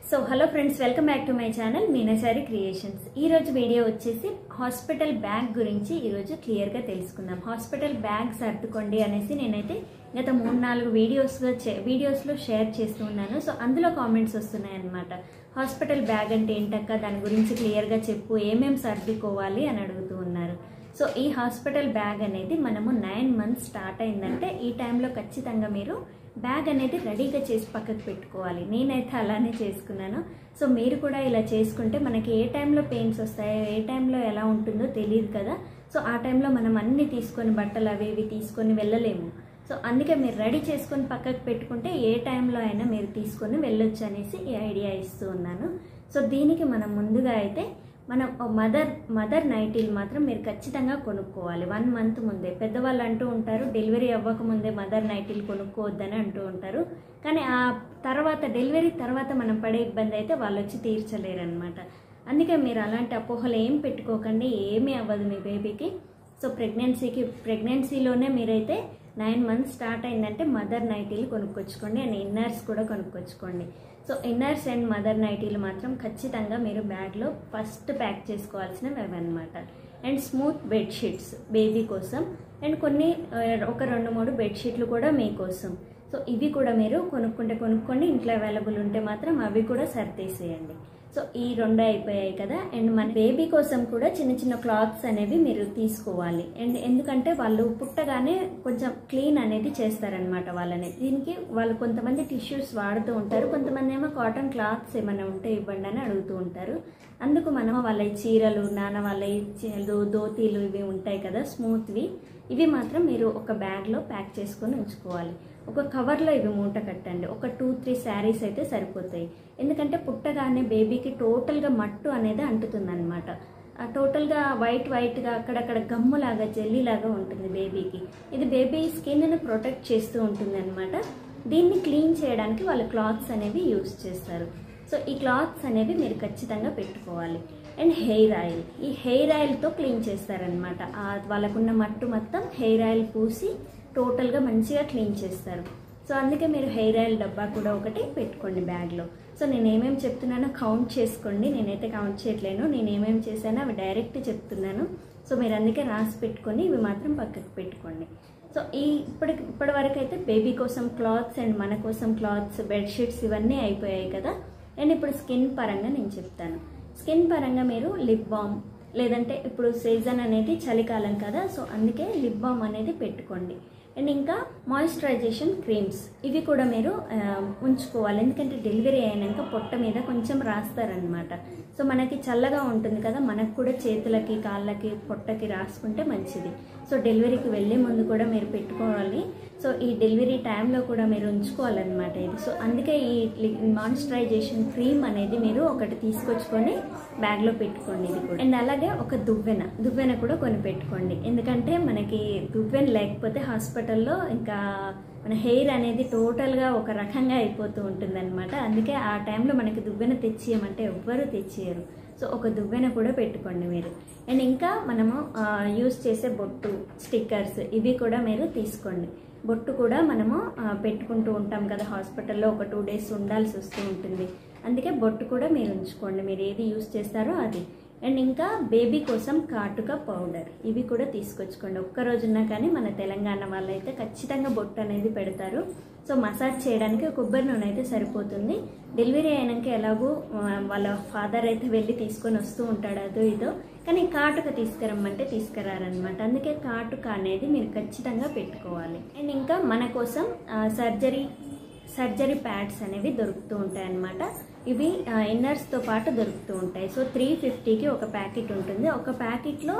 so hello friends welcome back to my channel Meenachari creations ఈ రోజు video వచ్చేసి hospital bag గురించి ఈరోజు క్లియర్గా తెలుసుకుందాం హాస్పిటల్ బ్యాగ్ సర్దుకోండి అనేసి నేనైతే గత మూడు నాలుగు వీడియోస్లో వీడియోస్లో షేర్ చేస్తూ ఉన్నాను సో అందులో కామెంట్స్ వస్తున్నాయి అనమాట హాస్పిటల్ బ్యాగ్ అంటే ఏంటక్క దాని గురించి క్లియర్గా చెప్పు ఏమేం సర్దుకోవాలి అని అడుగుతూ ఉన్నారు సో ఈ హాస్పిటల్ బ్యాగ్ అనేది మనము నైన్ మంత్స్ స్టార్ట్ అయిందంటే ఈ టైంలో ఖచ్చితంగా మీరు బ్యాగ్ అనేది రెడీగా చేసి పక్కకు పెట్టుకోవాలి నేనైతే అలానే చేసుకున్నాను సో మీరు కూడా ఇలా చేసుకుంటే మనకి ఏ టైంలో పెయిన్స్ వస్తాయో ఏ టైంలో ఎలా ఉంటుందో తెలియదు కదా సో ఆ టైంలో మనం అన్ని తీసుకొని బట్టలు అవి ఇవి తీసుకొని వెళ్ళలేము సో అందుకే మీరు రెడీ చేసుకొని పక్కకు పెట్టుకుంటే ఏ టైంలో అయినా మీరు తీసుకొని వెళ్ళొచ్చు అనేసి ఈ ఐడియా ఇస్తూ ఉన్నాను సో దీనికి మనం ముందుగా అయితే మనం మదర్ మదర్ నైటీలు మాత్రం మీరు ఖచ్చితంగా కొనుక్కోవాలి వన్ మంత్ ముందే పెద్దవాళ్ళు అంటూ ఉంటారు డెలివరీ అవ్వక ముందే మదర్ నైటీలు కొనుక్కోవద్దని అంటూ ఉంటారు కానీ ఆ తర్వాత డెలివరీ తర్వాత మనం పడే ఇబ్బంది అయితే వాళ్ళు వచ్చి తీర్చలేరు అనమాట అందుకే మీరు అలాంటి అపోహలు ఏం పెట్టుకోకండి ఏమీ అవ్వదు మీ బేబీకి సో ప్రెగ్నెన్సీకి ప్రెగ్నెన్సీలోనే మీరైతే నైన్ మంత్స్ స్టార్ట్ అయిందంటే మదర్ నైటీలు కొనుక్కొచ్చుకోండి అండ్ ఇన్నర్స్ కూడా కొనుక్కొచ్చుకోండి సో ఇన్నర్స్ అండ్ మదర్ నైటీలు మాత్రం ఖచ్చితంగా మీరు బ్యాగ్లో ఫస్ట్ ప్యాక్ చేసుకోవాల్సినవి అవన్నమాట అండ్ స్మూత్ బెడ్షీట్స్ బేబీ కోసం అండ్ కొన్ని ఆ, ఒక రెండు మూడు బెడ్షీట్లు కూడా మీకోసం సో ఇవి కూడా మీరు కొనుక్కుంటే కొనుక్కోండి ఇంట్లో అవైలబుల్ ఉంటే మాత్రం అవి కూడా సర్దేసేయండి సో ఈ రెండు అయిపోయాయి కదా అండ్ మన బేబీ కోసం కూడా చిన్న చిన్న క్లాత్స్ అనేవి మీరు తీసుకోవాలి అండ్ ఎందుకంటే వాళ్ళు పుట్టగానే కొంచెం క్లీన్ అనేది చేస్తారనమాట వాళ్ళని దీనికి వాళ్ళు కొంతమంది టిష్యూస్ వాడుతూ ఉంటారు కొంతమంది ఏమో కాటన్ క్లాత్స్ ఏమైనా ఉంటే ఇవ్వండి అని అడుగుతూ ఉంటారు అందుకు మనం వాళ్ళ ఈ చీరలు నాన్న వాళ్ళ ఈ చీరలు ధోతీలు ఇవి ఉంటాయి కదా స్మూత్వి ఇవి మాత్రం మీరు ఒక బ్యాగ్లో ప్యాక్ చేసుకొని ఉంచుకోవాలి ఒక కవర్లో ఇవి మూట కట్టండి ఒక టూ త్రీ శారీస్ అయితే సరిపోతాయి ఎందుకంటే పుట్టగానే బేబీకి టోటల్గా మట్టు అనేది అంటుతుంది అనమాట టోటల్గా వైట్ వైట్గా అక్కడక్కడ గమ్ములాగా జెల్లీలాగా ఉంటుంది బేబీకి ఇది బేబీ స్కిన్ని ప్రొటెక్ట్ చేస్తూ ఉంటుంది అనమాట దీన్ని క్లీన్ చేయడానికి వాళ్ళు క్లాత్స్ అనేవి యూస్ చేస్తారు సో ఈ క్లాత్స్ అనేవి మీరు ఖచ్చితంగా పెట్టుకోవాలి అండ్ హెయిర్ ఆయిల్ ఈ హెయిర్ ఆయిల్తో క్లీన్ చేస్తారనమాట వాళ్ళకున్న మట్టు మొత్తం హెయిర్ ఆయిల్ పూసి టోటల్గా మంచిగా క్లీన్ చేస్తారు సో అందుకే మీరు హెయిర్ ఆయిల్ డబ్బా కూడా ఒకటి పెట్టుకోండి బ్యాగ్లో సో నేను ఏమేమి చెప్తున్నానో కౌంట్ చేసుకోండి నేనైతే కౌంట్ చేయట్లేను నేను ఏమేమి చేశానో అవి డైరెక్ట్ చెప్తున్నాను సో మీరు అందుకే రాసి పెట్టుకొని ఇవి మాత్రం పక్కకు పెట్టుకోండి సో ఈ ఇప్పటి ఇప్పటి వరకు అయితే బేబీ కోసం క్లాత్స్ అండ్ మన కోసం క్లాత్స్ బెడ్షీట్స్ ఇవన్నీ అయిపోయాయి కదా అండ్ ఇప్పుడు స్కిన్ పరంగా నేను చెప్తాను స్కిన్ పరంగా మీరు లిప్ బామ్ లేదంటే ఇప్పుడు సీజన్ అనేది చలికాలం కదా సో అందుకే లిప్ బామ్ అనేది పెట్టుకోండి అండ్ ఇంకా మాయిశ్చరైజేషన్ క్రీమ్స్ ఇవి కూడా మీరు ఆ, ఉంచుకోవాలి ఎందుకంటే డెలివరీ అయినాక పొట్ట మీద కొంచెం రాస్తారనమాట సో మనకి చల్లగా ఉంటుంది కదా మనకు కూడా చేతులకి కాళ్ళకి పొట్టకి రాసుకుంటే మంచిది సో డెలివరీకి వెళ్ళే ముందు కూడా మీరు పెట్టుకోవాలి సో ఈ డెలివరీ టైంలో కూడా మీరు ఉంచుకోవాలన్నమాట ఇది సో అందుకే ఈ మాయిశ్చరైజేషన్ క్రీమ్ అనేది మీరు ఒకటి తీసుకొచ్చుకొని బ్యాగ్లో పెట్టుకోండి ఇది కూడా అండ్ అలాగే ఒక దువ్వెన దువ్వెన కూడా కొని పెట్టుకోండి ఎందుకంటే మనకి దువ్వెన లేకపోతే హాస్పిటల్లో ఇంకా మన హెయిర్ అనేది టోటల్గా ఒక రకంగా అయిపోతూ ఉంటుందన్నమాట అందుకే ఆ టైంలో మనకి దువ్వెన తెచ్చియమంటే ఎవ్వరూ తెచ్చియరు సో ఒక దువ్వెన కూడా పెట్టుకోండి మీరు అండ్ ఇంకా మనము యూస్ చేసే బొట్టు స్టిక్కర్స్ ఇవి కూడా మీరు తీసుకోండి బొట్టు కూడా మనము ఆ, పెట్టుకుంటూ ఉంటాం కదా హాస్పిటల్లో ఒక టూ డేస్ ఉండాల్సి వస్తూ ఉంటుంది అందుకే బొట్టు కూడా మీరు ఉంచుకోండి మీరు ఏది యూస్ చేస్తారో అది అండ్ ఇంకా బేబీ కోసం కాటుక పౌడర్ ఇవి కూడా తీసుకొచ్చుకోండి ఒక్క రోజున్నా కానీ మన తెలంగాణ వాళ్ళైతే ఖచ్చితంగా బొట్టు అనేది పెడతారు సో మసాజ్ చేయడానికి కొబ్బరి నూనె అయితే సరిపోతుంది డెలివరీ అయినాక ఎలాగో ఆ, వాళ్ళ ఫాదర్ అయితే వెళ్ళి తీసుకొని వస్తూ ఉంటాడు అదో ఇదో కానీ కాటుక తీసుకురమ్మంటే తీసుకురారనమాట అందుకే కాటుక అనేది మీరు ఖచ్చితంగా పెట్టుకోవాలి అండ్ ఇంకా మన కోసం సర్జరీ సర్జరీ ప్యాడ్స్ అనేవి దొరుకుతూ ఉంటాయి అన్నమాట ఇవి ఇన్నర్స్తో పాటు దొరుకుతూ ఉంటాయి సో త్రీ ఫిఫ్టీకి ఒక ప్యాకెట్ ఉంటుంది ఒక ప్యాకెట్లో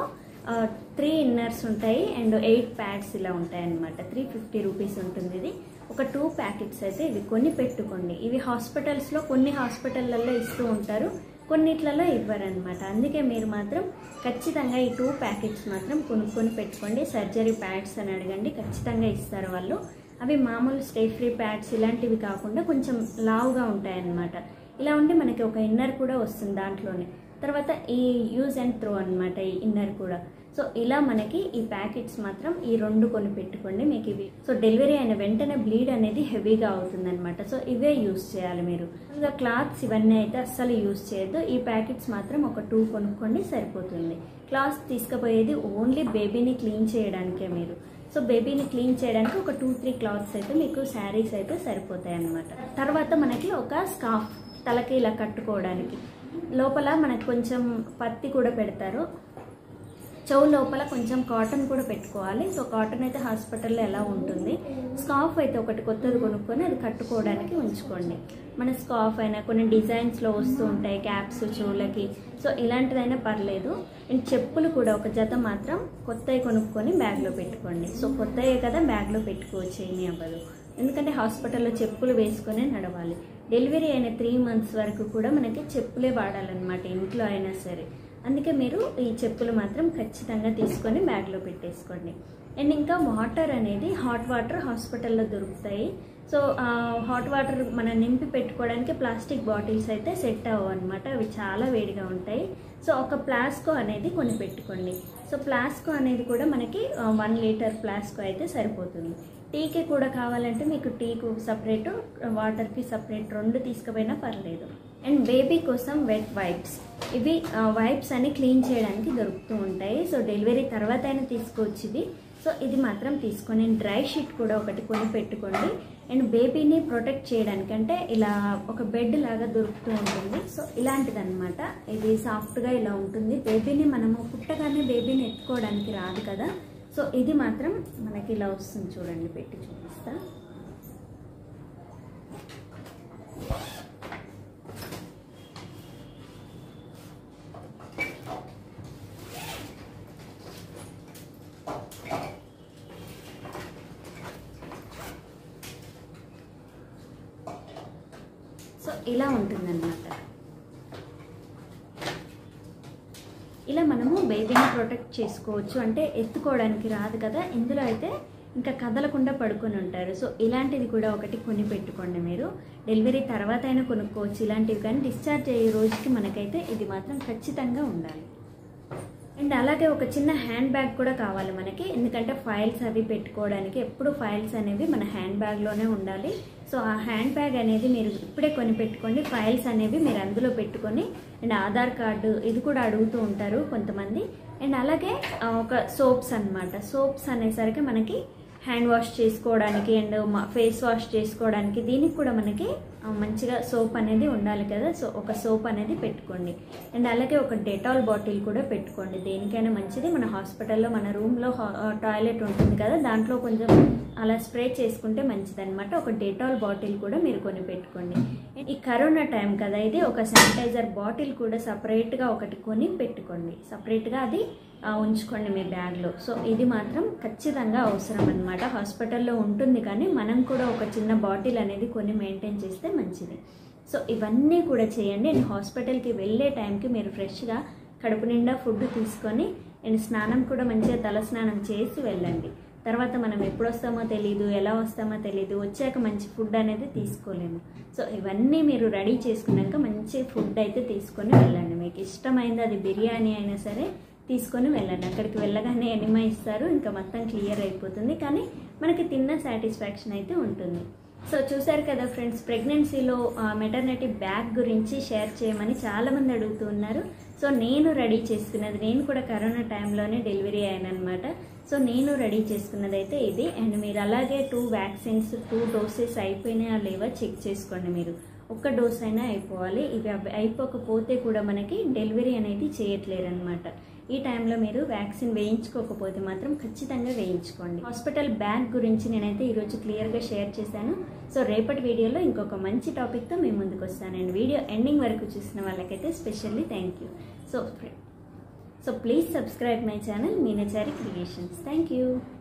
త్రీ ఇన్నర్స్ ఉంటాయి అండ్ ఎయిట్ ప్యాడ్స్ ఇలా ఉంటాయి అన్నమాట త్రీ ఫిఫ్టీ రూపీస్ ఉంటుంది ఇది ఒక టూ ప్యాకెట్స్ అయితే ఇవి కొని పెట్టుకోండి ఇవి హాస్పిటల్స్లో కొన్ని హాస్పిటళ్ళల్లో ఇస్తూ ఉంటారు కొన్నిట్లలో ఇవ్వరనమాట అందుకే మీరు మాత్రం ఖచ్చితంగా ఈ టూ ప్యాకెట్స్ మాత్రం కొనుక్కొని పెట్టుకోండి సర్జరీ ప్యాడ్స్ అని అడగండి ఖచ్చితంగా ఇస్తారు వాళ్ళు అవి మామూలు స్టే ఫ్రీ ప్యాడ్స్ ఇలాంటివి కాకుండా కొంచెం లావుగా ఉంటాయన్నమాట ఇలా ఉంటే మనకి ఒక ఇన్నర్ కూడా వస్తుంది దాంట్లోనే తర్వాత ఈ యూజ్ అండ్ త్రో అనమాట ఈ ఇన్నర్ కూడా సో ఇలా మనకి ఈ ప్యాకెట్స్ మాత్రం ఈ రెండు కొని పెట్టుకోండి మీకు ఇవి సో డెలివరీ అయిన వెంటనే బ్లీడ్ అనేది హెవీగా అవుతుందన్నమాట సో ఇవే యూస్ చేయాలి మీరు ఇంకా క్లాత్స్ ఇవన్నీ అయితే అస్సలు యూస్ చేయొద్దు ఈ ప్యాకెట్స్ మాత్రం ఒక టూ కొనుక్కోండి సరిపోతుంది క్లాత్స్ తీసుకుపోయేది ఓన్లీ బేబీని క్లీన్ చేయడానికే మీరు సో బేబీని క్లీన్ చేయడానికి ఒక టూ త్రీ క్లాత్స్ అయితే మీకు శారీస్ అయితే సరిపోతాయి అన్నమాట తర్వాత మనకి ఒక స్కార్ఫ్ తలకి ఇలా కట్టుకోవడానికి లోపల మనకు కొంచెం పత్తి కూడా పెడతారు చెవు లోపల కొంచెం కాటన్ కూడా పెట్టుకోవాలి సో కాటన్ అయితే హాస్పిటల్లో ఎలా ఉంటుంది స్కార్ఫ్ అయితే ఒకటి కొత్తది కొనుక్కొని అది కట్టుకోవడానికి ఉంచుకోండి మన స్కార్ఫ్ అయినా కొన్ని డిజైన్స్లో వస్తూ ఉంటాయి క్యాప్స్ చెవులకి సో ఇలాంటిదైనా పర్లేదు అండ్ చెప్పులు కూడా ఒక జత మాత్రం కొత్తవి కొనుక్కొని బ్యాగ్లో పెట్టుకోండి సో కొత్తయే కదా బ్యాగ్లో పెట్టుకోవచ్చు ఏమీ అవ్వదు ఎందుకంటే హాస్పిటల్లో చెప్పులు వేసుకునే నడవాలి డెలివరీ అయిన త్రీ మంత్స్ వరకు కూడా మనకి చెప్పులే వాడాలన్నమాట ఇంట్లో అయినా సరే అందుకే మీరు ఈ చెప్పులు మాత్రం ఖచ్చితంగా తీసుకొని బ్యాగ్లో పెట్టేసుకోండి అండ్ ఇంకా వాటర్ అనేది హాట్ వాటర్ హాస్పిటల్లో దొరుకుతాయి సో హాట్ వాటర్ మనం నింపి పెట్టుకోవడానికి ప్లాస్టిక్ బాటిల్స్ అయితే సెట్ అవ్వవు అనమాట అవి చాలా వేడిగా ఉంటాయి సో ఒక ప్లాస్కో అనేది కొని పెట్టుకోండి సో ప్లాస్కో అనేది కూడా మనకి వన్ లీటర్ ప్లాస్కో అయితే సరిపోతుంది టీకి కూడా కావాలంటే మీకు టీకు సపరేట్ వాటర్కి సపరేట్ రెండు తీసుకుపోయినా పర్లేదు అండ్ బేబీ కోసం వెట్ వైప్స్ ఇవి వైప్స్ అని క్లీన్ చేయడానికి దొరుకుతూ ఉంటాయి సో డెలివరీ తర్వాత అయినా తీసుకోవచ్చు ఇది సో ఇది మాత్రం తీసుకొని డ్రై షీట్ కూడా ఒకటి కొని పెట్టుకోండి అండ్ బేబీని ప్రొటెక్ట్ చేయడానికి అంటే ఇలా ఒక బెడ్ లాగా దొరుకుతూ ఉంటుంది సో ఇలాంటిది అనమాట ఇది సాఫ్ట్గా ఇలా ఉంటుంది బేబీని మనము పుట్టగానే బేబీని ఎత్తుకోవడానికి రాదు కదా సో ఇది మాత్రం మనకి ఇలా వస్తుంది చూడండి పెట్టి చూపిస్తా సో ఇలా ఉంటుందన్నమాట ఇలా మనము బేబీని ప్రొటెక్ట్ చేసుకోవచ్చు అంటే ఎత్తుకోవడానికి రాదు కదా ఇందులో అయితే ఇంకా కదలకుండా పడుకొని ఉంటారు సో ఇలాంటిది కూడా ఒకటి కొని పెట్టుకోండి మీరు డెలివరీ తర్వాత అయినా కొనుక్కోవచ్చు ఇలాంటివి కానీ డిశ్చార్జ్ అయ్యే రోజుకి మనకైతే ఇది మాత్రం ఖచ్చితంగా ఉండాలి అండ్ అలాగే ఒక చిన్న హ్యాండ్ బ్యాగ్ కూడా కావాలి మనకి ఎందుకంటే ఫైల్స్ అవి పెట్టుకోవడానికి ఎప్పుడు ఫైల్స్ అనేవి మన హ్యాండ్ బ్యాగ్లోనే ఉండాలి సో ఆ హ్యాండ్ బ్యాగ్ అనేది మీరు ఇప్పుడే కొని పెట్టుకోండి ఫైల్స్ అనేవి మీరు అందులో పెట్టుకొని అండ్ ఆధార్ కార్డు ఇది కూడా అడుగుతూ ఉంటారు కొంతమంది అండ్ అలాగే ఆ, ఒక సోప్స్ అన్నమాట సోప్స్ అనేసరికి మనకి హ్యాండ్ వాష్ చేసుకోవడానికి అండ్ ఫేస్ వాష్ చేసుకోవడానికి దీనికి కూడా మనకి ఆ, మంచిగా సోప్ అనేది ఉండాలి కదా సో ఒక సోప్ అనేది పెట్టుకోండి అండ్ అలాగే ఒక డెటాల్ బాటిల్ కూడా పెట్టుకోండి దేనికైనా మంచిది మన హాస్పిటల్లో మన రూమ్లో టాయిలెట్ ఉంటుంది కదా దాంట్లో కొంచెం అలా స్ప్రే చేసుకుంటే మంచిది అనమాట ఒక డెటాల్ బాటిల్ కూడా మీరు కొని పెట్టుకోండి ఈ కరోనా టైం కదా ఇది ఒక శానిటైజర్ బాటిల్ కూడా సపరేట్గా ఒకటి కొని పెట్టుకోండి సపరేట్గా అది ఆ, ఉంచుకోండి మీ బ్యాగ్లో సో ఇది మాత్రం ఖచ్చితంగా అవసరం అనమాట హాస్పిటల్లో ఉంటుంది కానీ మనం కూడా ఒక చిన్న బాటిల్ అనేది కొని మెయింటైన్ చేస్తే మంచిది సో ఇవన్నీ కూడా చేయండి అండ్ హాస్పిటల్కి వెళ్ళే టైంకి మీరు ఫ్రెష్గా కడుపు నిండా ఫుడ్ తీసుకొని అండ్ స్నానం కూడా మంచిగా తల స్నానం చేసి వెళ్ళండి తర్వాత మనం ఎప్పుడు వస్తామో తెలియదు ఎలా వస్తామో తెలియదు వచ్చాక మంచి ఫుడ్ అనేది తీసుకోలేము సో ఇవన్నీ మీరు రెడీ చేసుకున్నాక మంచి ఫుడ్ అయితే తీసుకొని వెళ్ళండి మీకు ఇష్టమైంది అది బిర్యానీ అయినా సరే తీసుకొని వెళ్ళండి అక్కడికి వెళ్ళగానే ఎనిమా ఇస్తారు ఇంకా మొత్తం క్లియర్ అయిపోతుంది కానీ మనకి తిన్న సాటిస్ఫాక్షన్ అయితే ఉంటుంది సో చూసారు కదా ఫ్రెండ్స్ ప్రెగ్నెన్సీలో మెటర్నిటీ బ్యాగ్ గురించి షేర్ చేయమని చాలామంది అడుగుతూ ఉన్నారు సో నేను రెడీ చేసుకున్నది నేను కూడా కరోనా టైంలోనే డెలివరీ అయ్యానమాట సో నేను రెడీ చేసుకున్నది అయితే ఇది అండ్ మీరు అలాగే టూ వ్యాక్సిన్స్ టూ డోసెస్ అయిపోయినాయా లేవా చెక్ చేసుకోండి మీరు ఒక్క డోస్ అయినా అయిపోవాలి ఇవి అవి అయిపోకపోతే కూడా మనకి డెలివరీ అనేది చేయట్లేరు అనమాట ఈ టైంలో మీరు వ్యాక్సిన్ వేయించుకోకపోతే మాత్రం ఖచ్చితంగా వేయించుకోండి హాస్పిటల్ బ్యాగ్ గురించి నేనైతే ఈరోజు క్లియర్గా షేర్ చేశాను సో రేపటి వీడియోలో ఇంకొక మంచి టాపిక్తో మేము ముందుకు వస్తానండి వీడియో ఎండింగ్ వరకు చూసిన వాళ్ళకైతే specially thank you so so please subscribe my channel Meenachari creations thank you